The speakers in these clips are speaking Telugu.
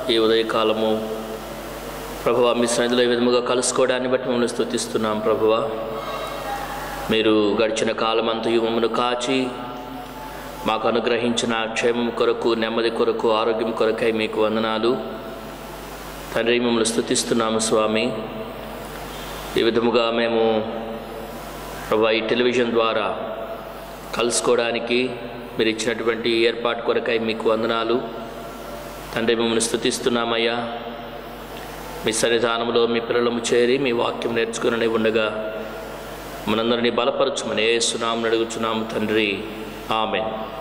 ఈ ఉదయకాలము ప్రభువ మీ సన్నిధిలో ఈ విధముగా కలుసుకోవడాన్ని బట్టి మమ్మల్ని స్తుతిస్తున్నాం ప్రభువ మీరు గడిచిన కాలమంతయు మమ్మల్ని కాచి మాకు అనుగ్రహించిన క్షేమం కొరకు నెమ్మది కొరకు ఆరోగ్యం కొరకై మీకు వందనాలు తండ్రి మిమ్మల్ని స్తుతిస్తున్నాము స్వామి ఈ విధముగా మేము ప్రభా ఈ టెలివిజన్ ద్వారా కలుసుకోవడానికి మీరు ఇచ్చినటువంటి ఏర్పాటు కొరకై మీకు వందనాలు తండ్రి మిమ్మల్ని స్థుతిస్తున్నామయ్యా మీ సన్నిధానంలో మీ పిల్లలము చేరి మీ వాక్యం నేర్చుకుని ఉండగా మనందరినీ బలపరచుమని ఏసునామని అడుగుచున్నాము తండ్రి ఆమె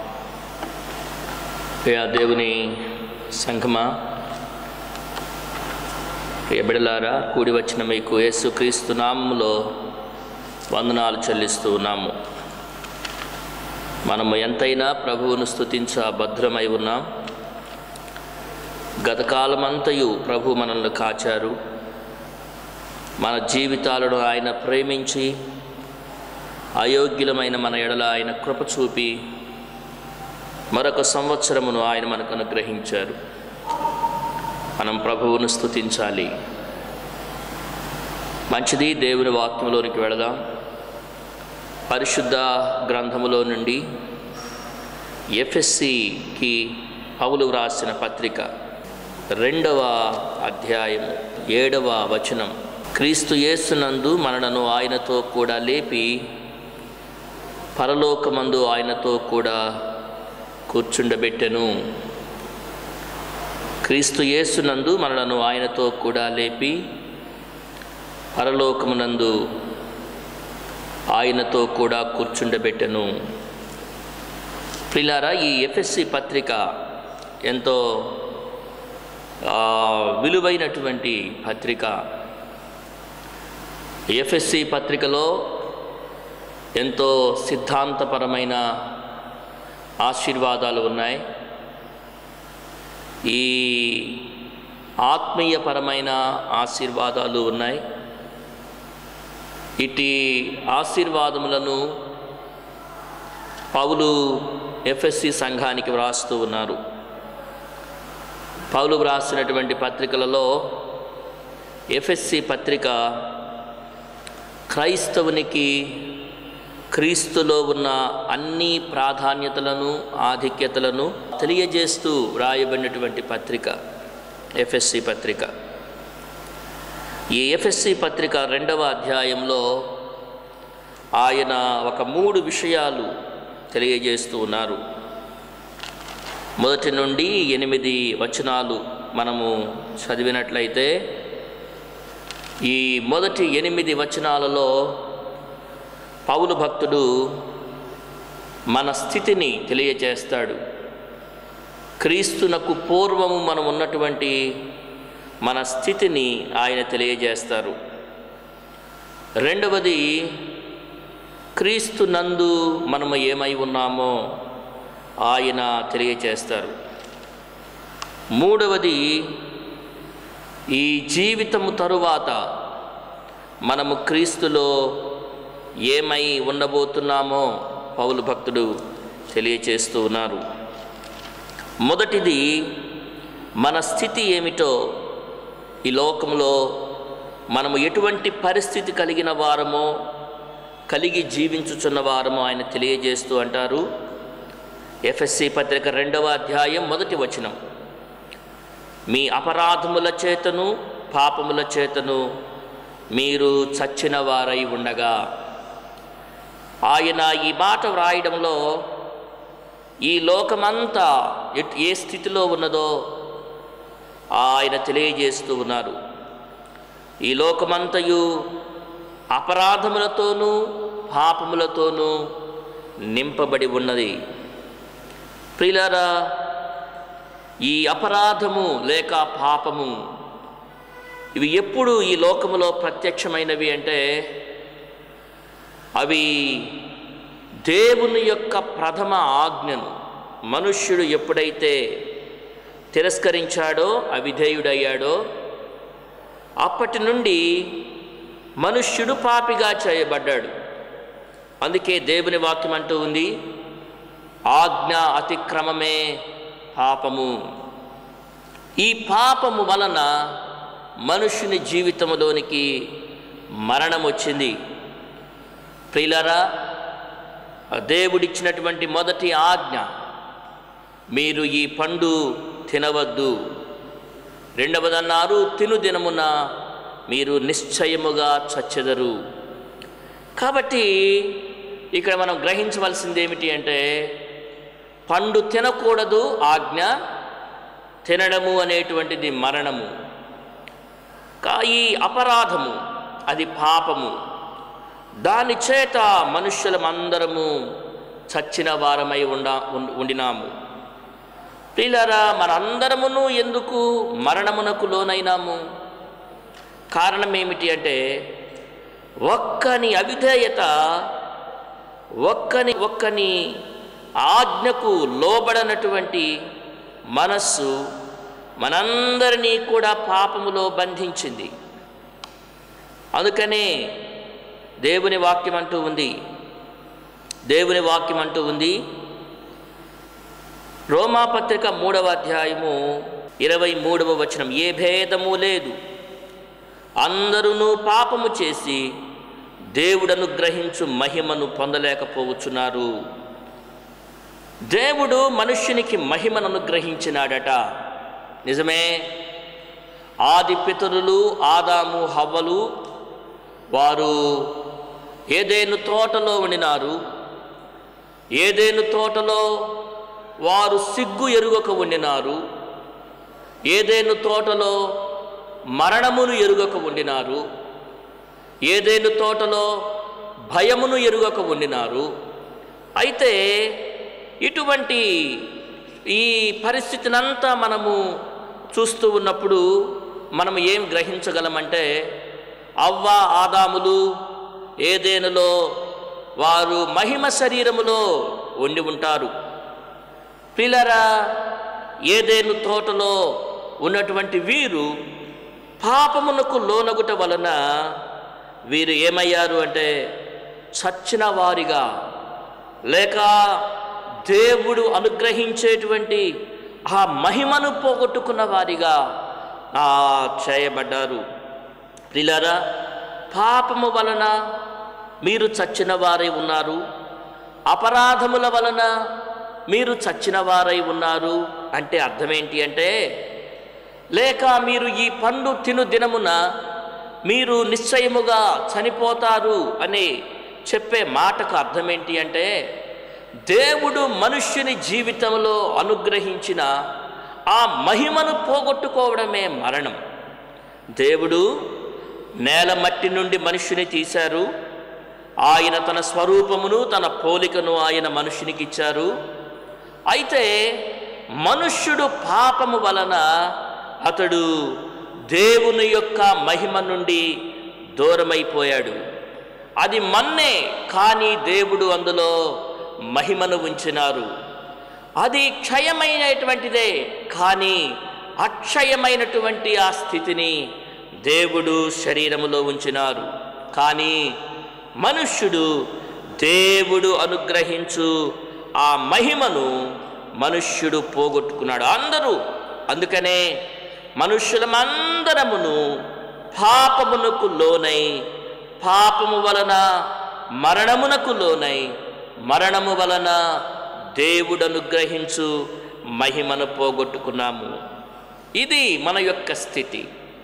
ప్రియా దేవుని సంఘమా ప్రియ బిడలారా కూడి వచ్చిన మీకు యేసుక్రీస్తు నామములో వందనాలు చెల్లిస్తూ ఉన్నాము మనము ఎంతైనా ప్రభువును స్తుతించ భద్రమై ఉన్నాం గతకాలమంతయు ప్రభు మనల్ని కాచారు మన జీవితాలను ఆయన ప్రేమించి అయోగ్యులమైన మన ఎడల ఆయన కృప చూపి మరొక సంవత్సరమును ఆయన మనకు అనుగ్రహించారు మనం ప్రభువును స్తుతించాలి మంచిది దేవుని వాక్యంలోనికి వెళదాం పరిశుద్ధ గ్రంథములో నుండి ఎఫ్ఎస్సికి పౌలు వ్రాసిన పత్రిక రెండవ అధ్యాయం ఏడవ వచనం క్రీస్తు యేసునందు మనలను ఆయనతో కూడా లేపి పరలోకమందు ఆయనతో కూడా కూర్చుండబెట్టెను క్రీస్తు యేసునందు మనలను ఆయనతో కూడా లేపి పరలోకమునందు ఆయనతో కూడా కూర్చుండబెట్టెను పిల్లారా ఈ ఎఫ్ఎస్సి పత్రిక ఎంతో ఆ, విలువైనటువంటి పత్రిక ఎఫ్ఎస్సి పత్రికలో ఎంతో సిద్ధాంతపరమైన ఆశీర్వాదాలు ఉన్నాయి ఈ ఆత్మీయపరమైన ఆశీర్వాదాలు ఉన్నాయి ఇటు ఆశీర్వాదములను పౌలు ఎఫ్ఎస్సి సంఘానికి వ్రాస్తూ ఉన్నారు పౌలు వ్రాసినటువంటి పత్రికలలో ఎఫ్ఎస్సి పత్రిక క్రైస్తవునికి క్రీస్తులో ఉన్న అన్ని ప్రాధాన్యతలను ఆధిక్యతలను తెలియజేస్తూ వ్రాయబడినటువంటి పత్రిక ఎఫ్ఎస్సి పత్రిక ఈ ఎఫ్ఎస్సి పత్రిక రెండవ అధ్యాయంలో ఆయన ఒక మూడు విషయాలు తెలియజేస్తూ ఉన్నారు మొదటి నుండి ఎనిమిది వచనాలు మనము చదివినట్లయితే ఈ మొదటి ఎనిమిది వచనాలలో పౌలు భక్తుడు మన స్థితిని తెలియజేస్తాడు క్రీస్తునకు పూర్వము మనం ఉన్నటువంటి మన స్థితిని ఆయన తెలియజేస్తారు రెండవది క్రీస్తు నందు మనము ఏమై ఉన్నామో ఆయన తెలియచేస్తారు మూడవది ఈ జీవితము తరువాత మనము క్రీస్తులో ఏమై ఉండబోతున్నామో పౌలు భక్తుడు తెలియచేస్తూ ఉన్నారు మొదటిది మన స్థితి ఏమిటో ఈ లోకంలో మనము ఎటువంటి పరిస్థితి కలిగిన వారమో కలిగి జీవించుచున్న వారమో ఆయన తెలియజేస్తూ అంటారు ఎఫ్ఎస్సి పత్రిక రెండవ అధ్యాయం మొదటి వచనం మీ అపరాధముల చేతను పాపముల చేతను మీరు చచ్చిన వారై ఉండగా ఆయన ఈ మాట వ్రాయడంలో ఈ లోకమంతా ఎట్- ఏ స్థితిలో ఉన్నదో ఆయన తెలియజేస్తూ ఉన్నారు ఈ లోకమంతయు అపరాధములతోనూ పాపములతోనూ నింపబడి ఉన్నది ప్రియులారా ఈ అపరాధము లేక పాపము ఇవి ఎప్పుడు ఈ లోకములో ప్రత్యక్షమైనవి అంటే అవి దేవుని యొక్క ప్రథమ ఆజ్ఞను మనుష్యుడు ఎప్పుడైతే తిరస్కరించాడో అవిధేయుడయ్యాడో అప్పటి నుండి మనుష్యుడు పాపిగా చేయబడ్డాడు అందుకే దేవుని వాక్యం అంటూ ఉంది ఆజ్ఞ అతిక్రమమే పాపము ఈ పాపము వలన మనుషుని జీవితంలోనికి మరణం వచ్చింది ప్రియులరా దేవుడిచ్చినటువంటి మొదటి ఆజ్ఞ మీరు ఈ పండు తినవద్దు రెండవదన్నారు తిను దినమున మీరు నిశ్చయముగా చచ్చెదరు కాబట్టి ఇక్కడ మనం గ్రహించవలసింది ఏమిటి అంటే పండు తినకూడదు ఆజ్ఞ తినడము అనేటువంటిది మరణము కా ఈ అపరాధము అది పాపము దాని చేత మనుష్యులమందరము చచ్చిన వారమై ఉండ ఉం- ఉండినాము ప్రియులారా మనందరమును ఎందుకు మరణమునకు లోనైనాము కారణం ఏమిటి అంటే ఒక్కని అవిధేయత ఒక్కని ఒక్కని ఆజ్ఞకు లోబడనటువంటి మనస్సు మనందరినీ కూడా పాపములో బంధించింది అందుకనే దేవుని వాక్యం అంటూ ఉంది దేవుని వాక్యం అంటూ ఉంది రోమాపత్రిక మూడవ అధ్యాయము ఇరవై మూడవ వచనం ఏ భేదము లేదు అందరూ పాపము చేసి దేవుడను గ్రహించు మహిమను పొందలేకపోవచ్చున్నారు దేవుడు మనుష్యునికి మహిమను అనుగ్రహించినాడట నిజమే ఆది పితరులు ఆదాము హవ్వలు వారు ఏదేను తోటలో ఉండినారు ఏదేను తోటలో వారు సిగ్గు ఎరుగక ఉండినారు ఏదేను తోటలో మరణమును ఎరుగక ఉండినారు ఏదేను తోటలో భయమును ఎరుగక ఉండినారు అయితే ఇటువంటి ఈ పరిస్థితినంతా మనము చూస్తూ ఉన్నప్పుడు మనం ఏం గ్రహించగలమంటే అవ్వ ఆదాములు ఏదేనులో వారు మహిమ శరీరములో ఉండి ఉంటారు పిల్లరా ఏదేను తోటలో ఉన్నటువంటి వీరు పాపమునకు లోనగుట వలన వీరు ఏమయ్యారు అంటే చచ్చిన వారిగా లేక దేవుడు అనుగ్రహించేటువంటి ఆ మహిమను పోగొట్టుకున్న వారిగా ఆ చేయబడ్డారు ప్రిలరా పాపము వలన మీరు చచ్చిన వారై ఉన్నారు అపరాధముల వలన మీరు చచ్చిన వారై ఉన్నారు అంటే అర్థం ఏంటి అంటే లేక మీరు ఈ పండు తిను దినమున మీరు నిశ్చయముగా చనిపోతారు అని చెప్పే మాటకు అర్థం ఏంటి అంటే దేవుడు మనుష్యుని జీవితంలో అనుగ్రహించిన ఆ మహిమను పోగొట్టుకోవడమే మరణం దేవుడు నేల మట్టి నుండి మనుష్యుని తీశారు ఆయన తన స్వరూపమును తన పోలికను ఆయన మనుష్యునికి ఇచ్చారు అయితే మనుష్యుడు పాపము వలన అతడు దేవుని యొక్క మహిమ నుండి దూరమైపోయాడు అది మన్నే కానీ దేవుడు అందులో మహిమను ఉంచినారు అది క్షయమైనటువంటిదే కానీ అక్షయమైనటువంటి ఆ స్థితిని దేవుడు శరీరములో ఉంచినారు కానీ మనుష్యుడు దేవుడు అనుగ్రహించు ఆ మహిమను మనుష్యుడు పోగొట్టుకున్నాడు అందరూ అందుకనే మనుష్యులమందరమును పాపమునకు లోనై పాపము వలన మరణమునకు లోనై మరణము వలన దేవుడు అనుగ్రహించు మహిమను పోగొట్టుకున్నాము ఇది మన యొక్క స్థితి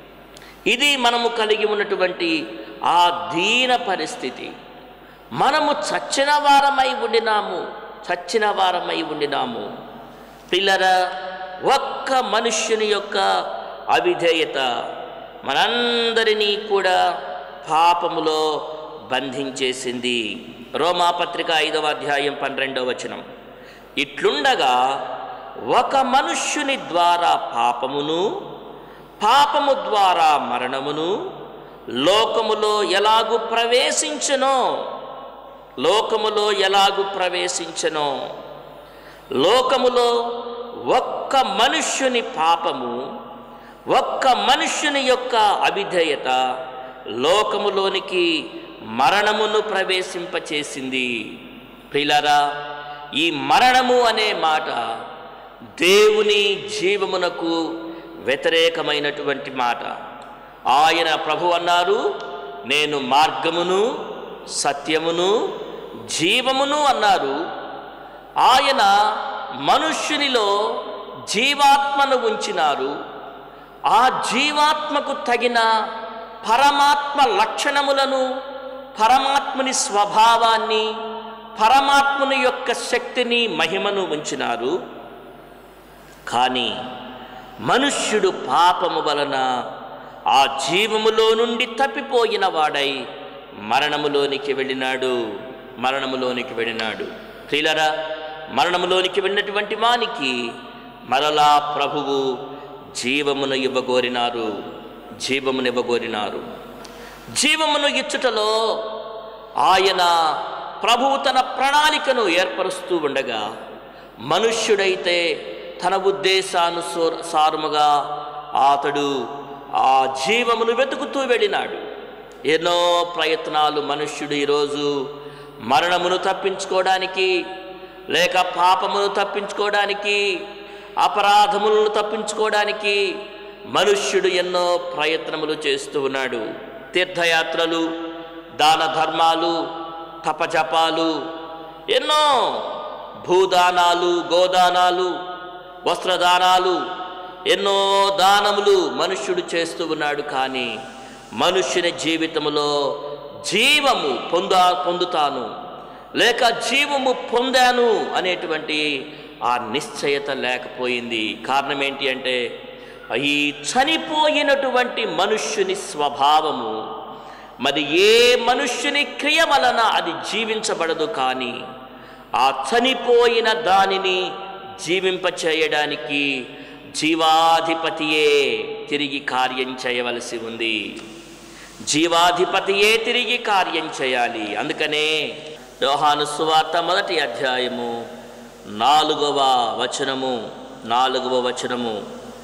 ఇది మనము కలిగి ఉన్నటువంటి ఆ దీన పరిస్థితి మనము చచ్చిన వారమై ఉండినాము చచ్చిన వారమై ఉండినాము పిల్లరా ఒక్క మనుష్యుని యొక్క అవిధేయత మనందరినీ కూడా పాపములో బంధించేసింది రోమాపత్రిక ఐదవ అధ్యాయం పన్నెండవ వచనం ఇట్లుండగా ఒక మనుష్యుని ద్వారా పాపమును పాపము ద్వారా మరణమును లోకములో ఎలాగు ప్రవేశించనో లోకములో ఎలాగు ప్రవేశించనో లోకములో ఒక్క మనుష్యుని పాపము ఒక్క మనుష్యుని యొక్క అవిధేయత లోకములోనికి మరణమును ప్రవేశింపచేసింది ప్రిలరా ఈ మరణము అనే మాట దేవుని జీవమునకు వ్యతిరేకమైనటువంటి మాట ఆయన ప్రభు అన్నారు నేను మార్గమును సత్యమును జీవమును అన్నారు ఆయన మనుష్యునిలో జీవాత్మను ఉంచినారు ఆ జీవాత్మకు తగిన పరమాత్మ లక్షణములను పరమాత్ముని స్వభావాన్ని పరమాత్ముని యొక్క శక్తిని మహిమను ఉంచినారు కానీ మనుష్యుడు పాపము వలన ఆ జీవములో నుండి తప్పిపోయిన వాడై మరణములోనికి వెళ్ళినాడు మరణములోనికి వెళ్ళినాడు ప్రియులరా మరణములోనికి వెళ్ళినటువంటి వానికి మరలా ప్రభువు జీవమును ఇవ్వగోరినారు జీవమును ఇవ్వగోరినారు జీవమును ఇచ్చుటలో ఆయన ప్రభువు తన ప్రణాళికను ఏర్పరుస్తూ ఉండగా మనుష్యుడైతే తన ఉద్దేశానుసారముగా అతడు ఆ జీవమును వెతుకుతూ వెళ్ళినాడు ఎన్నో ప్రయత్నాలు మనుష్యుడు ఈరోజు మరణమును తప్పించుకోవడానికి లేక పాపమును తప్పించుకోవడానికి అపరాధములను తప్పించుకోవడానికి మనుష్యుడు ఎన్నో ప్రయత్నములు చేస్తూ ఉన్నాడు తీర్థయాత్రలు దాన ధర్మాలు తపజపాలు ఎన్నో భూదానాలు గోదానాలు వస్త్రదానాలు ఎన్నో దానములు మనుష్యుడు చేస్తూ ఉన్నాడు కానీ మనుష్యుని జీవితంలో జీవము పొందా పొందుతాను లేక జీవము పొందాను అనేటువంటి ఆ నిశ్చయత లేకపోయింది కారణం ఏంటి అంటే ఈ చనిపోయినటువంటి మనుష్యుని స్వభావము మరి ఏ మనుష్యుని క్రియ వలన అది జీవించబడదు కానీ ఆ చనిపోయిన దానిని జీవింపచేయడానికి జీవాధిపతియే తిరిగి కార్యం చేయవలసి ఉంది జీవాధిపతియే తిరిగి కార్యం చేయాలి అందుకనే యోహాను సువార్త మొదటి అధ్యాయము నాలుగవ వచనము నాలుగవ వచనము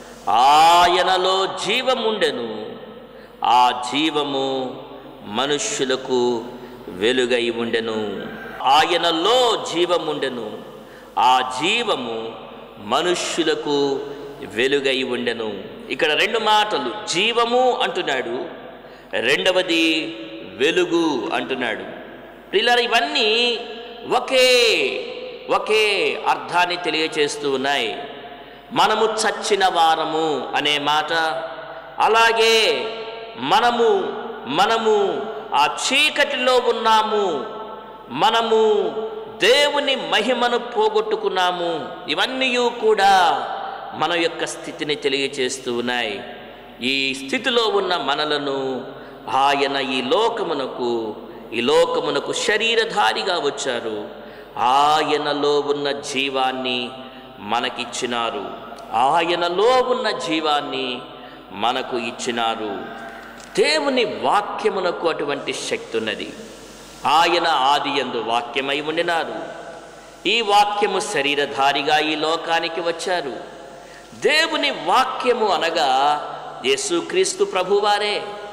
ఆయనలో జీవముండెను ఆ జీవము మనుష్యులకు వెలుగై ఉండెను ఆయనలో జీవముండెను ఆ జీవము మనుష్యులకు వెలుగై ఉండెను ఇక్కడ రెండు మాటలు జీవము అంటున్నాడు రెండవది వెలుగు అంటున్నాడు పిల్లలు ఇవన్నీ ఒకే ఒకే అర్థాన్ని తెలియచేస్తూ ఉన్నాయి మనము చచ్చిన వారము అనే మాట అలాగే మనము మనము ఆ చీకటిలో ఉన్నాము మనము దేవుని మహిమను పోగొట్టుకున్నాము ఇవన్నీ కూడా మన యొక్క స్థితిని తెలియచేస్తూ ఉన్నాయి ఈ స్థితిలో ఉన్న మనలను ఆయన ఈ లోకమునకు ఈ లోకమునకు శరీరధారిగా వచ్చారు ఆయనలో ఉన్న జీవాన్ని మనకిచ్చినారు ఆయనలో ఉన్న జీవాన్ని మనకు ఇచ్చినారు దేవుని వాక్యమునకు అటువంటి శక్తి ఉన్నది ఆయన ఆది యందు వాక్యమై ఉండినారు ఈ వాక్యము శరీరధారిగా ఈ లోకానికి వచ్చారు దేవుని వాక్యము అనగా యేసుక్రీస్తు ప్రభువారే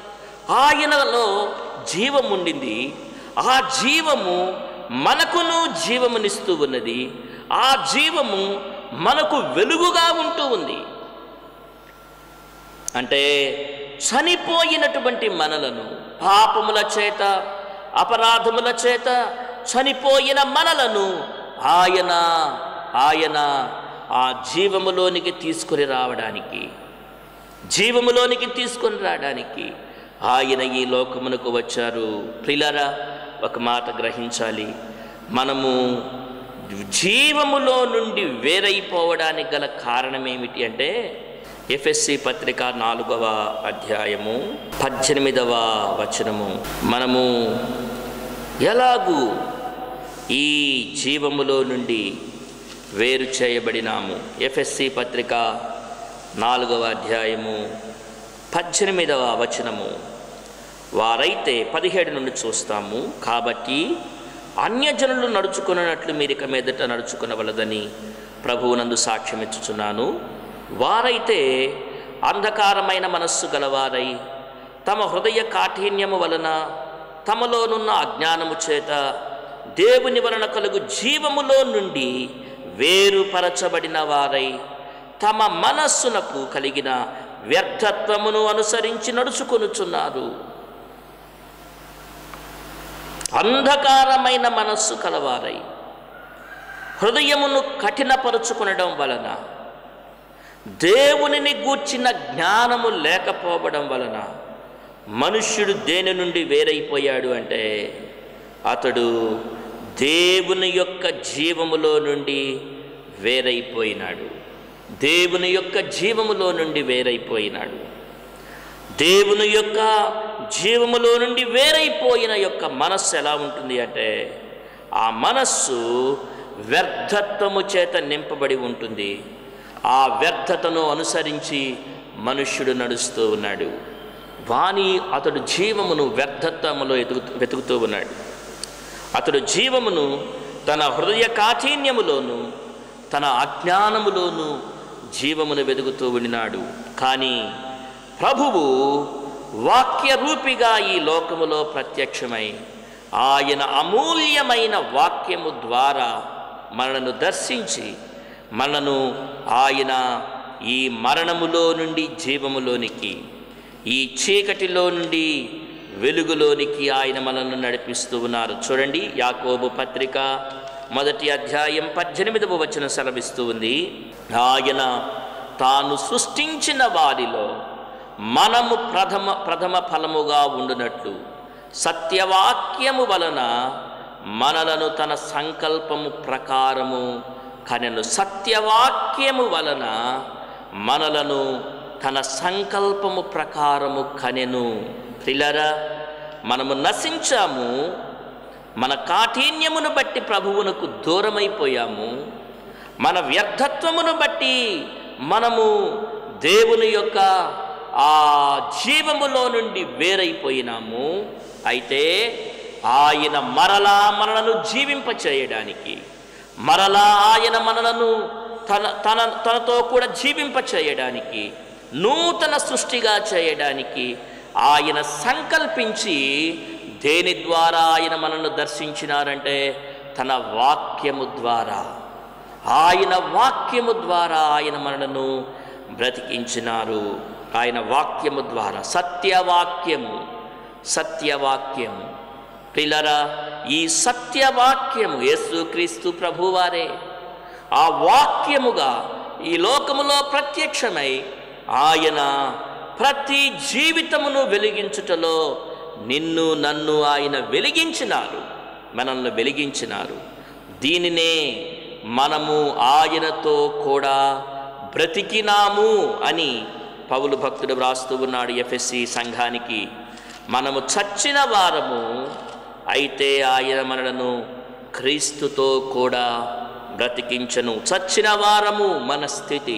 ఆయనలో జీవం ఉండింది ఆ జీవము మనకును జీవమునిస్తూ ఉన్నది ఆ జీవము మనకు వెలుగుగా ఉంటూ ఉంది అంటే చనిపోయినటువంటి మనలను పాపముల చేత అపరాధముల చేత చనిపోయిన మనలను ఆయన ఆయన ఆ జీవములోనికి తీసుకొని రావడానికి జీవములోనికి తీసుకొని రావడానికి ఆయన ఈ లోకమునకు వచ్చారు ప్రిలరా ఒక మాట గ్రహించాలి మనము జీవములో నుండి వేరైపోవడానికి గల కారణం ఏమిటి అంటే ఎఫ్ఎస్సి పత్రిక నాలుగవ అధ్యాయము పద్దెనిమిదవ వచనము మనము ఎలాగూ ఈ జీవములో నుండి వేరు చేయబడినాము ఎఫ్ఎస్సి పత్రిక నాలుగవ అధ్యాయము పద్దెనిమిదవ వచనము వారైతే పదిహేడు నుండి చూస్తాము కాబట్టి అన్యజనులు నడుచుకున్నట్లు మీరు ఇక మీదట నడుచుకునవలదని ప్రభువునందు సాక్ష్యం ఇచ్చుచున్నాను వారైతే అంధకారమైన మనస్సు గలవారై తమ హృదయ కాఠిన్యము వలన తమలోనున్న అజ్ఞానము చేత దేవుని వలన కలుగు జీవములో నుండి వేరుపరచబడిన వారై తమ మనస్సునకు కలిగిన వ్యర్థత్వమును అనుసరించి నడుచుకొనుచున్నారు అంధకారమైన మనస్సు కలవారై హృదయమును కఠినపరుచుకునడం వలన దేవునిని గూర్చిన జ్ఞానము లేకపోవడం వలన మనుష్యుడు దేని నుండి వేరైపోయాడు అంటే అతడు దేవుని యొక్క జీవములో నుండి వేరైపోయినాడు దేవుని యొక్క జీవములో నుండి వేరైపోయినాడు దేవుని యొక్క జీవములో నుండి వేరైపోయిన యొక్క మనస్సు ఎలా ఉంటుంది అంటే ఆ మనస్సు వ్యర్థత్వము చేత నింపబడి ఉంటుంది ఆ వ్యర్థతను అనుసరించి మనుష్యుడు నడుస్తూ ఉన్నాడు వాని అతడు జీవమును వ్యర్థత్వములో ఎదుగు వెతుకుతూ ఉన్నాడు అతడు జీవమును తన హృదయ కాఠిన్యములోను తన అజ్ఞానములోను జీవమును వెతుకుతూ ఉండినాడు కానీ ప్రభువు వాక్యరూపిగా ఈ లోకములో ప్రత్యక్షమై ఆయన అమూల్యమైన వాక్యము ద్వారా మనను దర్శించి మనను ఆయన ఈ మరణములో నుండి జీవములోనికి ఈ చీకటిలో నుండి వెలుగులోనికి ఆయన మనల్ని నడిపిస్తూ ఉన్నారు చూడండి యాకోబు పత్రిక మొదటి అధ్యాయం పద్దెనిమిదవ వచనం సెలవిస్తూ ఉంది ఆయన తాను సృష్టించిన వారిలో మనము ప్రథమ ప్రథమ ఫలముగా ఉండునట్లు సత్యవాక్యము వలన మనలను తన సంకల్పము ప్రకారము కనెను సత్యవాక్యము వలన మనలను తన సంకల్పము ప్రకారము కనెను ప్రిలరా మనము నశించాము మన కాఠిన్యమును బట్టి ప్రభువునకు దూరమైపోయాము మన వ్యర్థత్వమును బట్టి మనము దేవుని యొక్క ఆ జీవములో నుండి వేరైపోయినాము అయితే ఆయన మరలా మనలను జీవింపచేయడానికి మరలా ఆయన మనలను తన తన తనతో కూడా జీవింపచేయడానికి నూతన సృష్టిగా చేయడానికి ఆయన సంకల్పించి దేని ద్వారా ఆయన మనల్ని దర్శించినారంటే తన వాక్యము ద్వారా ఆయన వాక్యము ద్వారా ఆయన మనలను బ్రతికించినారు ఆయన వాక్యము ద్వారా సత్యవాక్యము సత్యవాక్యము పిల్లరా ఈ సత్యవాక్యము యేసుక్రీస్తు ప్రభువారే ఆ వాక్యముగా ఈ లోకములో ప్రత్యక్షమై ఆయన ప్రతి జీవితమును వెలిగించుటలో నిన్ను నన్ను ఆయన వెలిగించినారు మనల్ని వెలిగించినారు దీనినే మనము ఆయనతో కూడా బ్రతికినాము అని పౌలు భక్తుడు వ్రాస్తూ ఉన్నాడు ఎఫ్ఎస్సి సంఘానికి మనము చచ్చిన వారము అయితే ఆయన మనలను క్రీస్తుతో కూడా బ్రతికించను చచ్చిన వారము మన స్థితి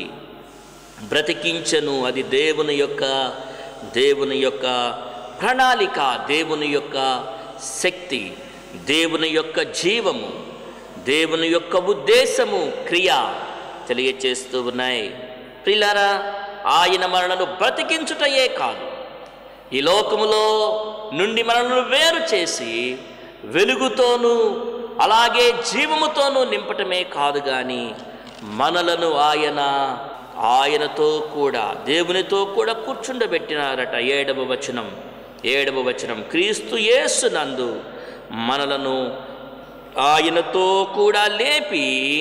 బ్రతికించను అది దేవుని యొక్క దేవుని యొక్క ప్రణాళిక దేవుని యొక్క శక్తి దేవుని యొక్క జీవము దేవుని యొక్క ఉద్దేశము క్రియ తెలియచేస్తూ ఉన్నాయి ప్రిలారా ఆయన మనలను బ్రతికించుటయే కాదు ఈ లోకములో నుండి మనల్ని వేరు చేసి వెలుగుతోనూ అలాగే జీవముతోనూ నింపటమే కాదు కానీ మనలను ఆయన ఆయనతో కూడా దేవునితో కూడా కూర్చుండబెట్టినారట ఏడవ వచనం ఏడవ వచనం క్రీస్తు యేసునందు మనలను ఆయనతో కూడా లేపి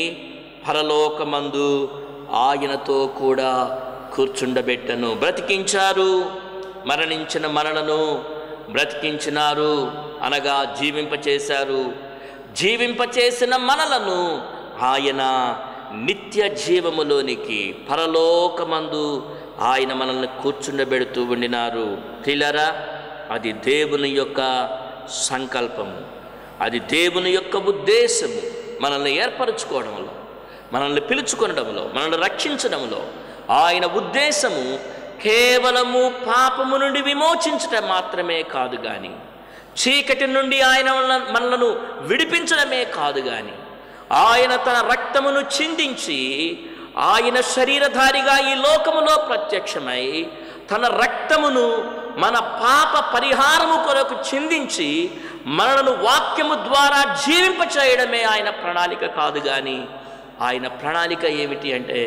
పరలోకమందు ఆయనతో కూడా కూర్చుండబెట్టను బ్రతికించారు మరణించిన మనలను బ్రతికించినారు అనగా జీవింపచేశారు జీవింపచేసిన మనలను ఆయన నిత్య జీవములోనికి పరలోకమందు ఆయన మనల్ని కూర్చుండబెడుతూ ఉండినారు పిల్లరా అది దేవుని యొక్క సంకల్పము అది దేవుని యొక్క ఉద్దేశము మనల్ని ఏర్పరచుకోవడంలో మనల్ని పిలుచుకొనడంలో మనల్ని రక్షించడంలో ఆయన ఉద్దేశము కేవలము పాపము నుండి విమోచించటం మాత్రమే కాదు కానీ చీకటి నుండి ఆయన మనల- మనలను విడిపించడమే కాదు కానీ ఆయన తన రక్తమును చిందించి ఆయన శరీరధారిగా ఈ లోకములో ప్రత్యక్షమై తన రక్తమును మన పాప పరిహారము కొరకు చిందించి మనలను వాక్యము ద్వారా జీవింపచేయడమే ఆయన ప్రణాళిక కాదు కానీ ఆయన ప్రణాళిక ఏమిటి అంటే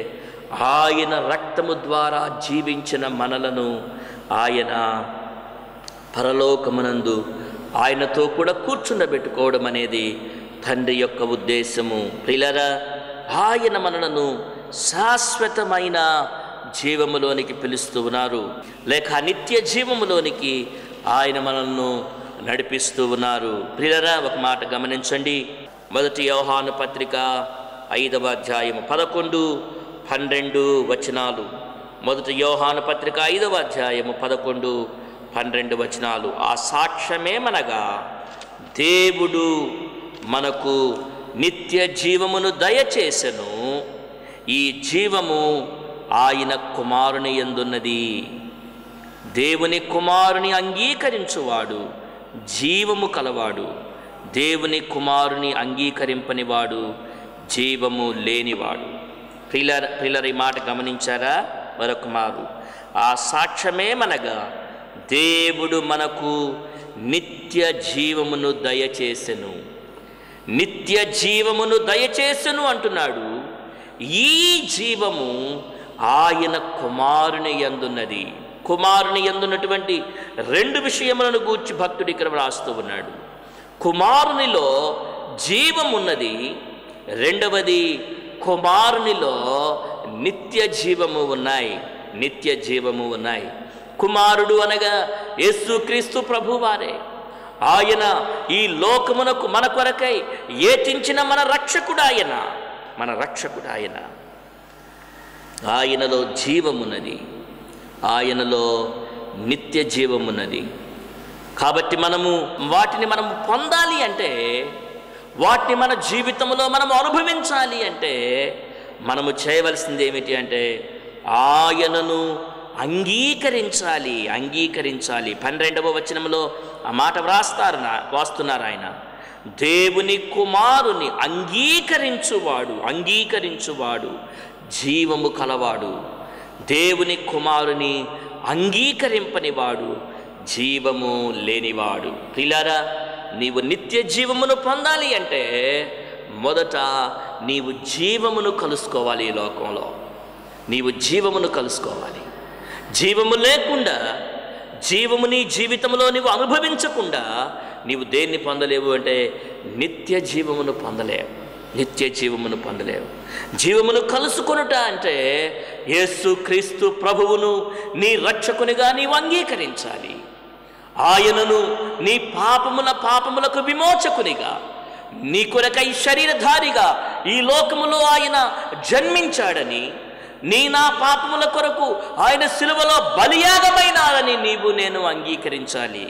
ఆయన రక్తము ద్వారా జీవించిన మనలను ఆయన పరలోకమునందు ఆయనతో కూడా కూర్చుండబెట్టుకోవడం అనేది తండ్రి యొక్క ఉద్దేశము ప్రిలరా ఆయన మనలను శాశ్వతమైన జీవములోనికి పిలుస్తూ ఉన్నారు లేక నిత్య జీవములోనికి ఆయన మనల్ని నడిపిస్తూ ఉన్నారు ప్రిలరా ఒక మాట గమనించండి మొదటి యోహాను పత్రిక ఐదవ అధ్యాయము పదకొండు పన్నెండు వచనాలు మొదటి యోహాను పత్రిక ఐదవ అధ్యాయము పదకొండు పన్నెండు వచనాలు ఆ సాక్ష్యమేమనగా దేవుడు మనకు నిత్య జీవమును దయచేసెను ఈ జీవము ఆయన కుమారుని ఎందున్నది దేవుని కుమారుని అంగీకరించువాడు జీవము కలవాడు దేవుని కుమారుని అంగీకరింపనివాడు జీవము లేనివాడు ప్రిలర్ ప్రిలర్ ఈ మాట గమనించారా మరొక మారు ఆ సాక్ష్యమేమనగా దేవుడు మనకు నిత్య జీవమును దయచేసెను నిత్య జీవమును దయచేసెను అంటున్నాడు ఈ జీవము ఆయన కుమారుని ఎందున్నది కుమారుని ఎందున్నటువంటి రెండు విషయములను గూర్చి భక్తుడు ఇక్కడ వ్రాస్తూ ఉన్నాడు కుమారునిలో జీవమున్నది రెండవది కుమారునిలో నిత్య జీవము ఉన్నాయి నిత్య జీవము ఉన్నాయి కుమారుడు అనగా యేసుక్రీస్తు ప్రభువారే ఆయన ఈ లోకమునకు మన కొరకై ఏచించిన మన రక్షకుడు ఆయన మన రక్షకుడు ఆయన ఆయనలో జీవమున్నది ఆయనలో నిత్య జీవమున్నది కాబట్టి మనము వాటిని మనం పొందాలి అంటే వాటిని మన జీవితంలో మనం అనుభవించాలి అంటే మనము చేయవలసింది ఏమిటి అంటే ఆయనను అంగీకరించాలి అంగీకరించాలి పన్నెండవ వచనంలో ఆ మాట వ్రాస్తారు నా వాస్తున్నారు ఆయన దేవుని కుమారుని అంగీకరించువాడు అంగీకరించువాడు జీవము కలవాడు దేవుని కుమారుని అంగీకరింపనివాడు జీవము లేనివాడు పిల్లరా నీవు నిత్య జీవమును పొందాలి అంటే మొదట నీవు జీవమును కలుసుకోవాలి ఈ లోకంలో నీవు జీవమును కలుసుకోవాలి జీవము లేకుండా జీవము నీ జీవితంలో నీవు అనుభవించకుండా నీవు దేన్ని పొందలేవు అంటే నిత్య జీవమును పొందలేవు నిత్య జీవమును పొందలేవు జీవమును కలుసుకొనుట అంటే యేసు క్రీస్తు ప్రభువును నీ రక్షకునిగా నీవు అంగీకరించాలి ఆయనను నీ పాపముల పాపములకు విమోచకునిగా నీ కొరకై శరీరధారిగా ఈ లోకములో ఆయన జన్మించాడని నీ నా పాపముల కొరకు ఆయన సిలువలో బలియాగమైనాడని నీవు నేను అంగీకరించాలి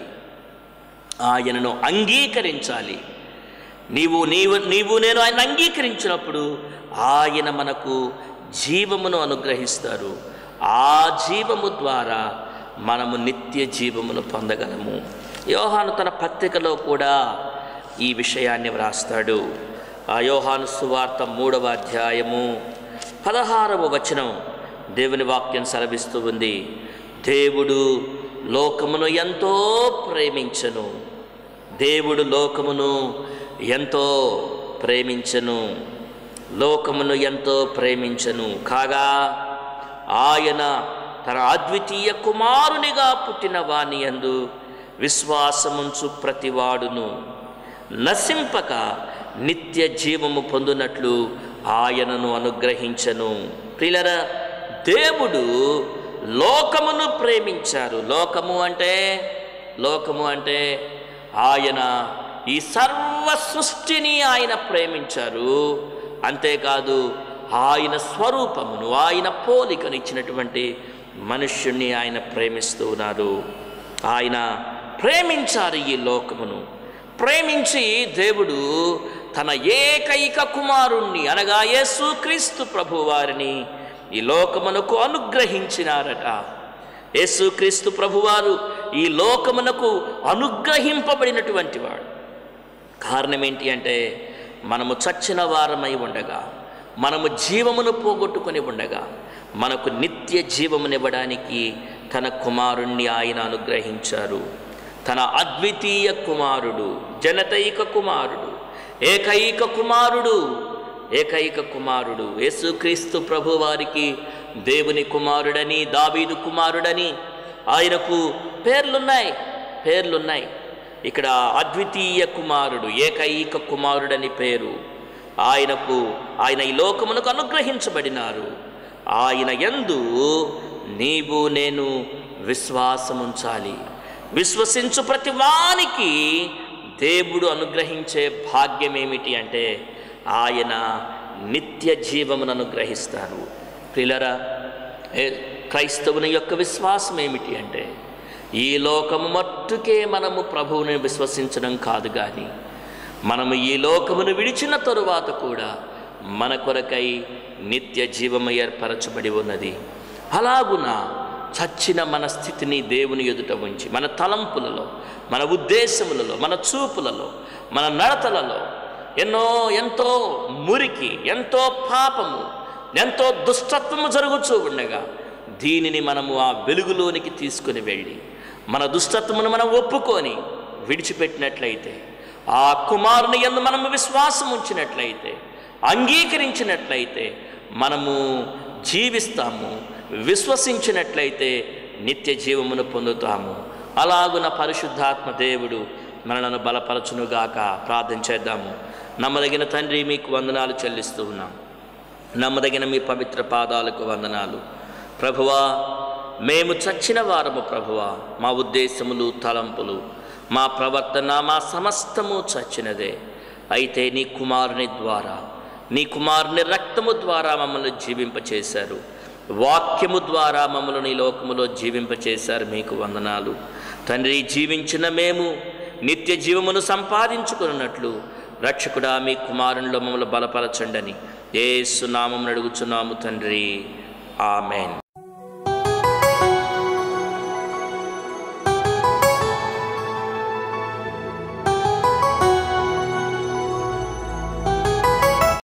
ఆయనను అంగీకరించాలి నీవు నీవు నీవు నేను ఆయన అంగీకరించినప్పుడు ఆయన మనకు జీవమును అనుగ్రహిస్తారు ఆ జీవము ద్వారా మనము నిత్య జీవమును పొందగలము యోహాను తన పత్రికలో కూడా ఈ విషయాన్ని వ్రాస్తాడు ఆ యోహాను సువార్త మూడవ అధ్యాయము పదహారవ వచనం దేవుని వాక్యం సెలవిస్తూ ఉంది దేవుడు లోకమును ఎంతో ప్రేమించను దేవుడు లోకమును ఎంతో ప్రేమించను లోకమును ఎంతో ప్రేమించను కాగా ఆయన తన అద్వితీయ కుమారునిగా పుట్టిన వాని యందు విశ్వాసముంచు ప్రతివాడును నశింపక నిత్య జీవము పొందునట్లు ఆయనను అనుగ్రహించను ప్రిలర దేవుడు లోకమును ప్రేమించారు లోకము అంటే లోకము అంటే ఆయన ఈ సర్వ సృష్టిని ఆయన ప్రేమించారు అంతేకాదు ఆయన స్వరూపమును ఆయన పోలికను ఇచ్చినటువంటి మనుష్యుణ్ణి ఆయన ప్రేమిస్తూ ఉన్నారు ఆయన ప్రేమించారు ఈ లోకమును ప్రేమించి దేవుడు తన ఏకైక కుమారుణ్ణి అనగా యేసు క్రీస్తు ప్రభు వారిని ఈ లోకమునకు అనుగ్రహించినారట యేసుక్రీస్తు ప్రభువారు ఈ లోకమునకు అనుగ్రహింపబడినటువంటి వాడు కారణం ఏంటి అంటే మనము చచ్చిన వారమై ఉండగా మనము జీవమును పోగొట్టుకొని ఉండగా మనకు నిత్య జీవమునివ్వడానికి తన కుమారుణ్ణి ఆయన అనుగ్రహించారు తన అద్వితీయ కుమారుడు జనతైక కుమారుడు ఏకైక కుమారుడు ఏకైక కుమారుడు యేసుక్రీస్తు ప్రభు వారికి దేవుని కుమారుడని దావీదు కుమారుడని ఆయనకు పేర్లున్నాయి పేర్లున్నాయి ఇక్కడ అద్వితీయ కుమారుడు ఏకైక కుమారుడని పేరు ఆయనకు ఆయన ఈ లోకమునకు అనుగ్రహించబడినారు ఆయన యందు నీవు నేను విశ్వాసముంచాలి విశ్వసించు ప్రతి వానికి దేవుడు అనుగ్రహించే భాగ్యం ఏమిటి అంటే ఆయన నిత్య జీవమును అనుగ్రహిస్తారు ప్రిలరా ఏ- క్రైస్తవుని యొక్క విశ్వాసం ఏమిటి అంటే ఈ లోకము మట్టుకే మనము ప్రభువుని విశ్వసించడం కాదు కానీ మనము ఈ లోకమును విడిచిన తరువాత కూడా మన కొరకై నిత్య జీవము ఏర్పరచబడి ఉన్నది అలాగున చచ్చిన మన స్థితిని దేవుని ఎదుట ఉంచి మన తలంపులలో మన ఉద్దేశములలో మన చూపులలో మన నడతలలో ఎన్నో ఎంతో మురికి ఎంతో పాపము ఎంతో దుష్టత్వము జరుగుతూ ఉండగా దీనిని మనము ఆ వెలుగులోనికి తీసుకుని వెళ్ళి మన దుష్టత్వమును మనం ఒప్పుకొని విడిచిపెట్టినట్లయితే ఆ కుమారుని ఎందు మనము విశ్వాసం ఉంచినట్లయితే అంగీకరించినట్లయితే మనము జీవిస్తాము విశ్వసించినట్లయితే నిత్య జీవమును పొందుతాము అలాగున పరిశుద్ధాత్మ దేవుడు మనలను బలపరచునుగాక ప్రార్థన చేద్దాము నమ్మదగిన తండ్రి మీకు వందనాలు చెల్లిస్తూ ఉన్నాం నమ్మదగిన మీ పవిత్ర పాదాలకు వందనాలు ప్రభువా మేము చచ్చిన వారము ప్రభువా మా ఉద్దేశములు తలంపులు మా ప్రవర్తన మా సమస్తము చచ్చినదే అయితే నీ కుమారుని ద్వారా నీ కుమారుని రక్తము ద్వారా మమ్మల్ని జీవింపచేశారు వాక్యము ద్వారా మమ్మల్ని ఈ లోకములో జీవింపచేశారు మీకు వందనాలు తండ్రి జీవించిన మేము నిత్య జీవమును సంపాదించుకున్నట్లు రక్షకుడా మీ కుమారునిలో మమ్మల్ని బలపరచండని ఏసు నామం అడుగుచున్నాము తండ్రి ఆమెన్